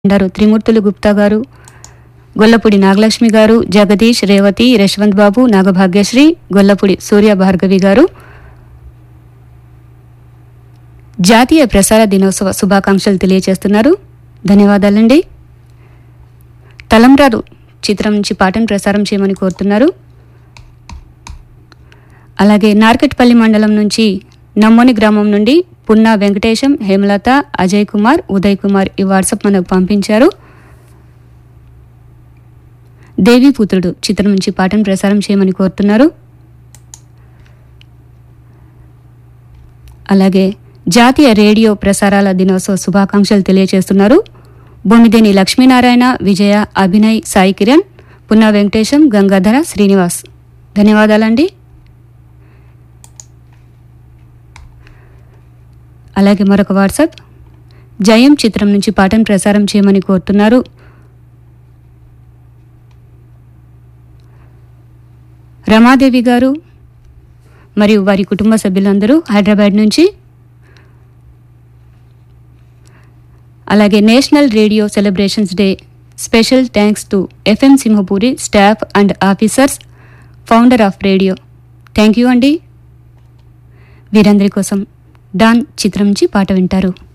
అంటారు త్రిమూర్తులు గుప్తా గారు గొల్లపూడి నాగలక్ష్మి గారు జగదీష్ రేవతి యశ్వంత్ బాబు నాగభాగ్యశ్రీ గొల్లపూడి సూర్య భార్గవి గారు జాతీయ ప్రసార దినోత్సవ శుభాకాంక్షలు తెలియజేస్తున్నారు ధన్యవాదాలండి తలంబ్రారు చిత్రం నుంచి పాటను ప్రసారం చేయమని కోరుతున్నారు అలాగే నార్కెట్పల్లి మండలం నుంచి నమ్మోని గ్రామం నుండి పున్నా వెంకటేశం హేమలత అజయ్ కుమార్ ఉదయ్ కుమార్ ఈ వాట్సాప్ మనకు పంపించారు దేవీపుత్రుడు చిత్రం నుంచి పాటను ప్రసారం చేయమని కోరుతున్నారు అలాగే జాతీయ రేడియో ప్రసారాల దినోత్సవ శుభాకాంక్షలు తెలియజేస్తున్నారు బొమ్మిదేని లక్ష్మీనారాయణ విజయ అభినయ్ సాయి కిరణ్ పున్నా వెంకటేశం గంగాధర శ్రీనివాస్ ధన్యవాదాలండి అలాగే మరొక వాట్సాప్ జయం చిత్రం నుంచి పాటను ప్రసారం చేయమని కోరుతున్నారు రమాదేవి గారు మరియు వారి కుటుంబ సభ్యులందరూ హైదరాబాద్ నుంచి అలాగే national radio celebrations day special thanks to FM Simhapuri staff and officers founder of radio thank you అండి వీరందరి కోసం డాన్ చిత్రం నుంచి పాట వింటారు